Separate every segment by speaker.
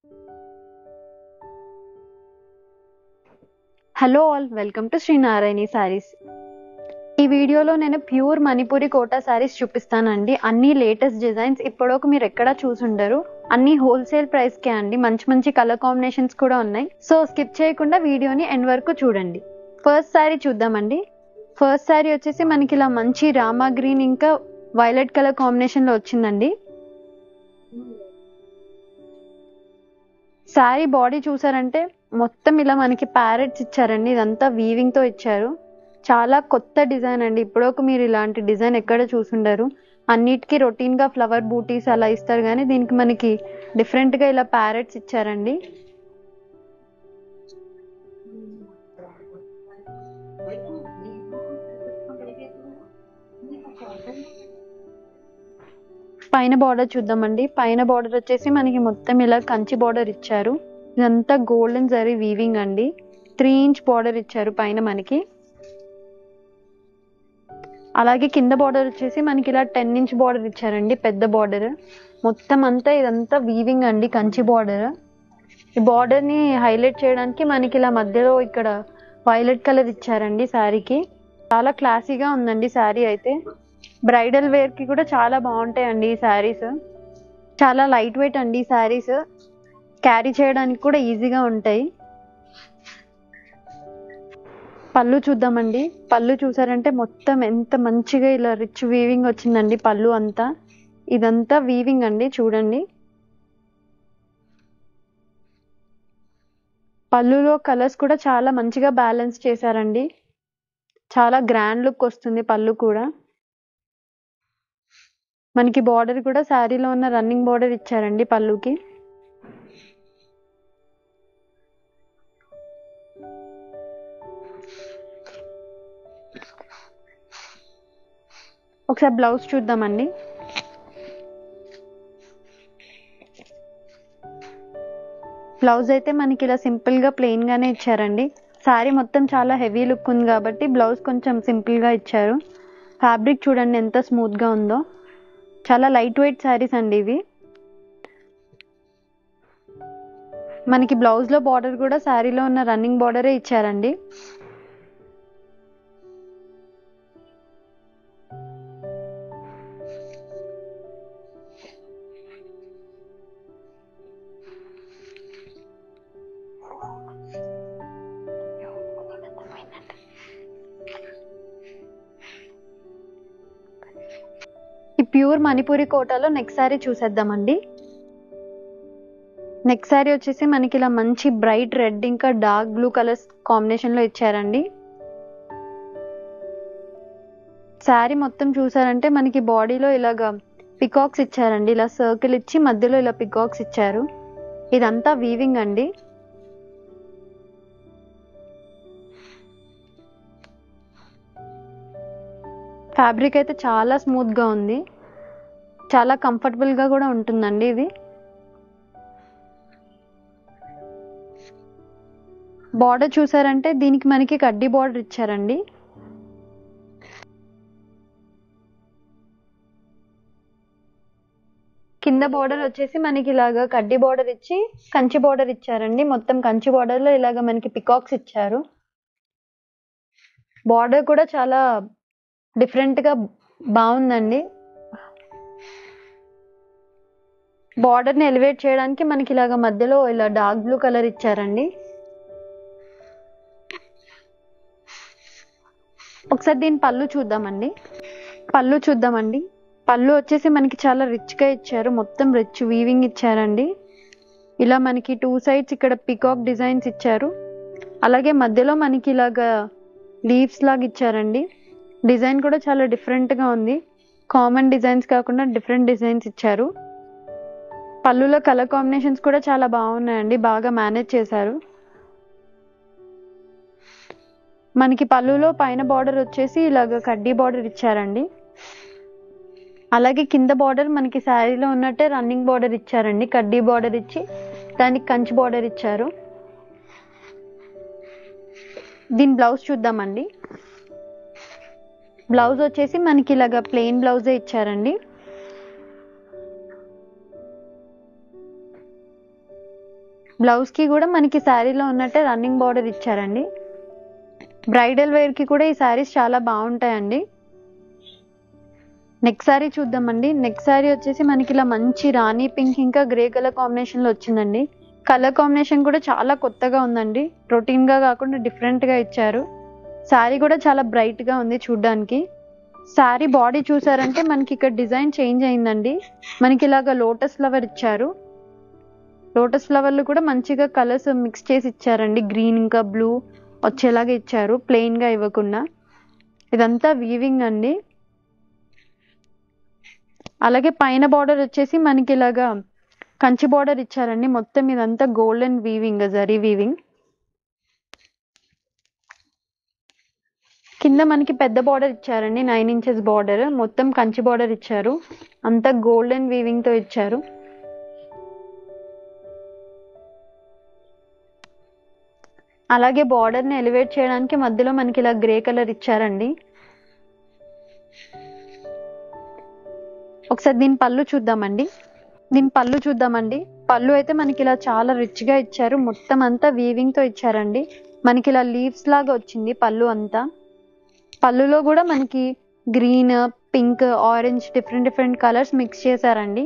Speaker 1: hello all welcome to Sri Narayani saris ఈ వీడియోలో నేను ప్యూర్ మణిపూరి కోటా శారీస్ చూపిస్తానండి అన్ని లేటెస్ట్ డిజైన్స్ ఇప్పటివరకు మీరు ఎక్కడా చూసుండరు అన్ని హోల్సేల్ ప్రైస్కే అండి మంచి మంచి కలర్ కాంబినేషన్స్ కూడా ఉన్నాయి సో స్కిప్ చేయకుండా వీడియోని ఎండ్ వరకు చూడండి ఫస్ట్ శారీ చూద్దామండి ఫస్ట్ శారీ వచ్చేసి మనకి ఇలా మంచి రామా గ్రీన్ ఇంకా వైలెట్ కలర్ కాంబినేషన్లో వచ్చిందండి శారీ బాడీ చూసారంటే మొత్తం ఇలా మనకి ప్యారెట్స్ ఇచ్చారండి ఇదంతా వీవింగ్ తో ఇచ్చారు చాలా కొత్త డిజైన్ అండి ఇప్పటివరకు మీరు ఇలాంటి డిజైన్ ఎక్కడ చూసుండరు అన్నిటికీ రొటీన్ గా ఫ్లవర్ బూటీస్ అలా ఇస్తారు కానీ దీనికి మనకి డిఫరెంట్ గా ఇలా ప్యారెట్స్ ఇచ్చారండి పైన బార్డర్ చూద్దామండి పైన బార్డర్ వచ్చేసి మనకి మొత్తం ఇలా కంచి బార్డర్ ఇచ్చారు ఇదంతా గోల్డెన్ జరీ వీవింగ్ అండి త్రీ ఇంచ్ బార్డర్ ఇచ్చారు పైన మనకి అలాగే కింద బార్డర్ వచ్చేసి మనకి ఇలా టెన్ ఇంచ్ బార్డర్ ఇచ్చారండి పెద్ద బార్డర్ మొత్తం అంతా ఇదంతా వీవింగ్ అండి కంచి బార్డర్ ఈ బార్డర్ ని హైలైట్ చేయడానికి మనకి ఇలా మధ్యలో ఇక్కడ వైలెట్ కలర్ ఇచ్చారండి శారీకి చాలా క్లాసీగా ఉందండి శారీ అయితే బ్రైడల్ వేర్ కి కూడా చాలా బాగుంటాయండి ఈ శారీస్ చాలా లైట్ వెయిట్ అండి ఈ శారీస్ క్యారీ చేయడానికి కూడా ఈజీగా ఉంటాయి పళ్ళు చూద్దామండి పళ్ళు చూసారంటే మొత్తం ఎంత మంచిగా ఇలా రిచ్ వీవింగ్ వచ్చిందండి పళ్ళు అంతా ఇదంతా వీవింగ్ అండి చూడండి పళ్ళులో కలర్స్ కూడా చాలా మంచిగా బ్యాలెన్స్ చేశారండి చాలా గ్రాండ్ లుక్ వస్తుంది పళ్ళు కూడా మనకి బార్డర్ కూడా శారీలో ఉన్న రన్నింగ్ బార్డర్ ఇచ్చారండి పళ్ళుకి ఒకసారి బ్లౌజ్ చూద్దామండి బ్లౌజ్ అయితే మనకి ఇలా సింపుల్ గా ప్లెయిన్ గానే ఇచ్చారండి శారీ మొత్తం చాలా హెవీ లుక్ ఉంది కాబట్టి బ్లౌజ్ కొంచెం సింపుల్ గా ఇచ్చారు ఫ్యాబ్రిక్ చూడండి ఎంత స్మూత్ గా ఉందో చాలా లైట్ వెయిట్ శారీస్ అండి ఇవి మనకి బ్లౌజ్ లో బార్డర్ కూడా శారీలో ఉన్న రన్నింగ్ బార్డరే ఇచ్చారండి ఈ ప్యూర్ మణిపూరి కోటాలో నెక్స్ట్ శారీ చూసేద్దామండి నెక్స్ట్ శారీ వచ్చేసి మనకి ఇలా మంచి బ్రైట్ రెడ్ ఇంకా డార్క్ బ్లూ కలర్స్ కాంబినేషన్ లో ఇచ్చారండి శారీ మొత్తం చూసారంటే మనకి బాడీలో ఇలాగా పికాక్స్ ఇచ్చారండి ఇలా సర్కిల్ ఇచ్చి మధ్యలో ఇలా పికాక్స్ ఇచ్చారు ఇదంతా వీవింగ్ అండి ఫ్యాబ్రిక్ అయితే చాలా స్మూత్ గా ఉంది చాలా కంఫర్టబుల్ గా కూడా ఉంటుందండి ఇది బార్డర్ చూసారంటే దీనికి మనకి కడ్డీ బార్డర్ ఇచ్చారండి కింద బార్డర్ వచ్చేసి మనకి ఇలాగా కడ్డీ బార్డర్ ఇచ్చి కంచి బార్డర్ ఇచ్చారండి మొత్తం కంచి బార్డర్ లో ఇలాగ మనకి పికాక్స్ ఇచ్చారు బార్డర్ కూడా చాలా డిఫరెంట్ గా బాగుందండి బార్డర్ ని ఎలివేట్ చేయడానికి మనకి ఇలాగ మధ్యలో ఇలా డార్క్ బ్లూ కలర్ ఇచ్చారండి ఒకసారి దీని పళ్ళు చూద్దామండి పళ్ళు చూద్దామండి పళ్ళు వచ్చేసి మనకి చాలా రిచ్ గా ఇచ్చారు మొత్తం రిచ్ వీవింగ్ ఇచ్చారండి ఇలా మనకి టూ సైడ్స్ ఇక్కడ పికాక్ డిజైన్స్ ఇచ్చారు అలాగే మధ్యలో మనకి ఇలాగా లీవ్స్ లాగా ఇచ్చారండి డిజైన్ కూడా చాలా డిఫరెంట్ గా ఉంది కామన్ డిజైన్స్ కాకుండా డిఫరెంట్ డిజైన్స్ ఇచ్చారు పళ్ళులో కలర్ కాంబినేషన్స్ కూడా చాలా బాగున్నాయండి బాగా మేనేజ్ చేశారు మనకి పళ్ళులో పైన బార్డర్ వచ్చేసి ఇలాగ కడ్డీ బార్డర్ ఇచ్చారండి అలాగే కింద బార్డర్ మనకి శారీలో ఉన్నట్టే రన్నింగ్ బార్డర్ ఇచ్చారండి కడ్డీ బార్డర్ ఇచ్చి దానికి కంచి బార్డర్ ఇచ్చారు దీని బ్లౌజ్ చూద్దామండి బ్లౌజ్ వచ్చేసి మనకి ఇలాగ ప్లెయిన్ బ్లౌజే ఇచ్చారండి బ్లౌజ్ కి కూడా మనకి శారీలో ఉన్నట్టే రన్నింగ్ బార్డర్ ఇచ్చారండి బ్రైడల్ వేర్ కి కూడా ఈ శారీస్ చాలా బాగుంటాయండి నెక్స్ట్ శారీ చూద్దామండి నెక్స్ట్ శారీ వచ్చేసి మనకి ఇలా మంచి రాణి పింక్ ఇంకా గ్రే కలర్ కాంబినేషన్ లో వచ్చిందండి కలర్ కాంబినేషన్ కూడా చాలా కొత్తగా ఉందండి రొటీన్ గా కాకుండా డిఫరెంట్ గా ఇచ్చారు శారీ కూడా చాలా బ్రైట్ గా ఉంది చూడ్డానికి శారీ బాడీ చూసారంటే మనకి ఇక్కడ డిజైన్ చేంజ్ అయిందండి మనకి ఇలాగ లోటస్ ఫ్లవర్ ఇచ్చారు లోటస్ ఫ్లవర్లు కూడా మంచిగా కలర్స్ మిక్స్ చేసి ఇచ్చారండి గ్రీన్ ఇంకా బ్లూ వచ్చేలాగా ఇచ్చారు ప్లెయిన్ గా ఇవ్వకుండా ఇదంతా వీవింగ్ అండి అలాగే పైన బార్డర్ వచ్చేసి మనకి ఇలాగా కంచి బార్డర్ ఇచ్చారండి మొత్తం ఇదంతా గోల్డెన్ వీవింగ్ జరీ వీవింగ్ కింద మనకి పెద్ద బార్డర్ ఇచ్చారండి నైన్ ఇంచెస్ బార్డర్ మొత్తం కంచి బార్డర్ ఇచ్చారు అంతా గోల్డెన్ వీవింగ్ తో ఇచ్చారు అలాగే బార్డర్ ని ఎలివేట్ చేయడానికి మధ్యలో మనకి ఇలా గ్రే కలర్ ఇచ్చారండి ఒకసారి దీని పళ్ళు చూద్దామండి దీని పళ్ళు చూద్దామండి పళ్ళు అయితే మనకి ఇలా చాలా రిచ్ గా ఇచ్చారు మొత్తం అంతా వీవింగ్ తో ఇచ్చారండి మనకి ఇలా లీవ్స్ లాగా వచ్చింది పళ్ళు అంతా పళ్ళులో కూడా మనకి green pink orange different different colours mix చేశారండి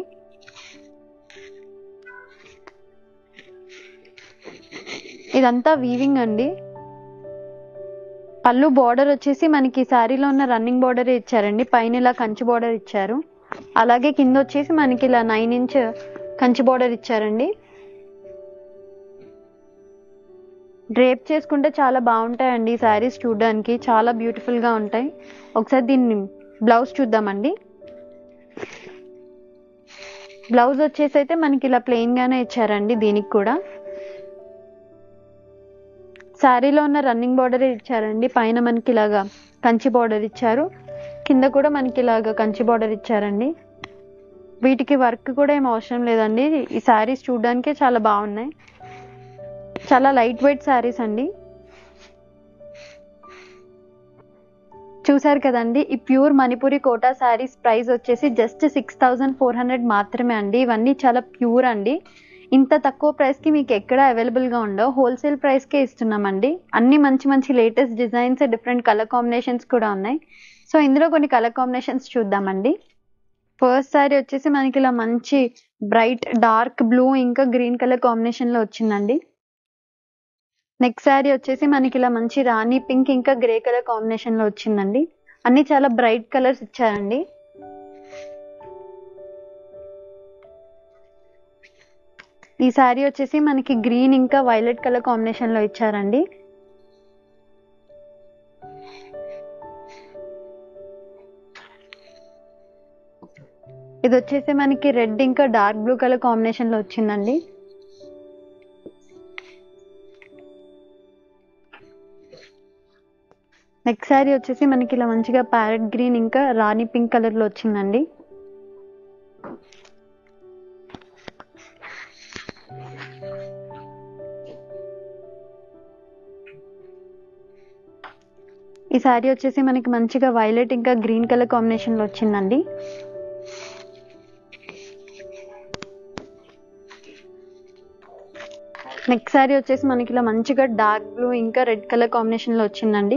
Speaker 1: ఇదంతా వీవింగ్ అండి పళ్ళు బార్డర్ వచ్చేసి మనకి శారీలో ఉన్న రన్నింగ్ బార్డర్ ఇచ్చారండి పైన ఇలా కంచి బార్డర్ ఇచ్చారు అలాగే కింద వచ్చేసి మనకి ఇలా నైన్ ఇంచ్ కంచి బార్డర్ ఇచ్చారండి డ్రేప్ చేసుకుంటే చాలా బాగుంటాయండి ఈ శారీస్ చూడడానికి చాలా బ్యూటిఫుల్ గా ఉంటాయి ఒకసారి దీన్ని బ్లౌజ్ చూద్దామండి బ్లౌజ్ వచ్చేసి అయితే మనకి ఇలా ప్లెయిన్ గానే ఇచ్చారండి దీనికి కూడా శారీలో ఉన్న రన్నింగ్ బార్డర్ ఇచ్చారండి పైన మనకి ఇలాగా కంచి బార్డర్ ఇచ్చారు కింద కూడా మనకి ఇలాగా కంచి బార్డర్ ఇచ్చారండి వీటికి వర్క్ కూడా ఏం అవసరం లేదండి ఈ శారీస్ చూడడానికే చాలా బాగున్నాయి చాలా లైట్ వెయిట్ శారీస్ అండి చూసారు కదండి ఈ ప్యూర్ మణిపురి కోటా శారీస్ ప్రైస్ వచ్చేసి just six thousand four hundred మాత్రమే అండి ఇవన్నీ చాలా ప్యూర్ అండి ఇంత తక్కువ ప్రైస్కి మీకు ఎక్కడ అవైలబుల్గా ఉండవు హోల్సేల్ ప్రైస్కే ఇస్తున్నామండి అన్ని మంచి మంచి latest designs different colour combinations కూడా ఉన్నాయి సో ఇందులో కొన్ని కలర్ కాంబినేషన్స్ చూద్దామండి ఫస్ట్ శారీ వచ్చేసి మనకి ఇలా మంచి బ్రైట్ డార్క్ బ్లూ ఇంకా గ్రీన్ కలర్ కాంబినేషన్లో వచ్చిందండి నెక్స్ట్ శారీ వచ్చేసి మనకి ఇలా మంచి రాణి పింక్ ఇంకా గ్రే కలర్ కాంబినేషన్ లో వచ్చిందండి అన్ని చాలా బ్రైట్ కలర్స్ ఇచ్చారండి ఈ శారీ వచ్చేసి మనకి గ్రీన్ ఇంకా వైలెట్ కలర్ కాంబినేషన్ లో ఇచ్చారండి ఇది వచ్చేసి మనకి రెడ్ ఇంకా డార్క్ బ్లూ కలర్ కాంబినేషన్ లో వచ్చిందండి నెక్స్ట్ శారీ వచ్చేసి మనకి ఇలా మంచిగా ప్యారెట్ గ్రీన్ ఇంకా రాణి పింక్ కలర్ లో వచ్చిందండి ఈ శారీ వచ్చేసి మనకి మంచిగా వైలెట్ ఇంకా గ్రీన్ కలర్ కాంబినేషన్ లో వచ్చిందండి నెక్స్ట్ శారీ వచ్చేసి మనకి ఇలా మంచిగా డార్క్ బ్లూ ఇంకా రెడ్ కలర్ కాంబినేషన్ లో వచ్చిందండి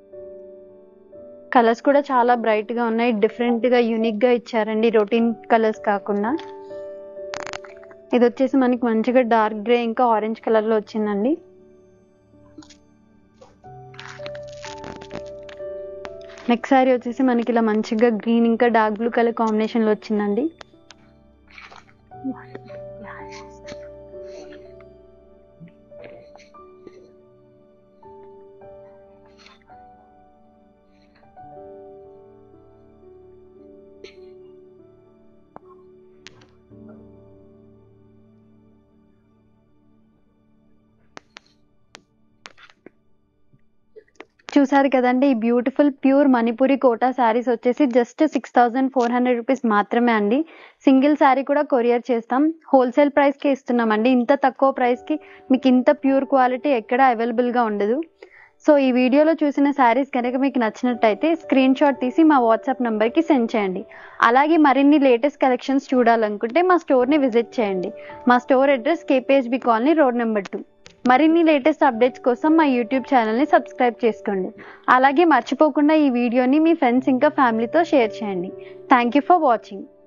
Speaker 1: కలర్స్ కూడా చాలా బ్రైట్ గా ఉన్నాయి డిఫరెంట్ గా యూనిక్ గా ఇచ్చారండి రొటీన్ కలర్స్ కాకుండా ఇది వచ్చేసి మనకి మంచిగా డార్క్ గ్రే ఇంకా ఆరెంజ్ కలర్ లో వచ్చిందండి నెక్స్ట్ శారీ వచ్చేసి మనకి ఇలా మంచిగా గ్రీన్ ఇంకా డార్క్ బ్లూ కలర్ కాంబినేషన్ లో వచ్చిందండి చూసారు కదండి ఈ బ్యూటిఫుల్ ప్యూర్ మణిపురి కోటా శారీస్ వచ్చేసి just six thousand four hundred rupees మాత్రమే అండి సింగిల్ శారీ కూడా కొరియర్ చేస్తాం హోల్సేల్ ప్రైస్కి ఇస్తున్నామండి ఇంత తక్కువ ప్రైస్కి మీకు ఇంత ప్యూర్ క్వాలిటీ ఎక్కడ అవైలబుల్గా ఉండదు సో ఈ వీడియోలో చూసిన శారీస్ కనుక మీకు నచ్చినట్టయితే స్క్రీన్ షాట్ తీసి మా వాట్సాప్ నెంబర్కి సెండ్ చేయండి అలాగే మరిన్ని లేటెస్ట్ కలెక్షన్స్ చూడాలనుకుంటే మా స్టోర్ని విజిట్ చేయండి మా store address KPHB colony road number two మరిన్ని లేటెస్ట్ అప్డేట్స్ కోసం మా యూట్యూబ్ ఛానల్ని సబ్స్క్రైబ్ చేసుకోండి అలాగే మర్చిపోకుండా ఈ వీడియోని మీ ఫ్రెండ్స్ ఇంకా ఫ్యామిలీతో షేర్ చేయండి థ్యాంక్ యూ ఫర్ వాచింగ్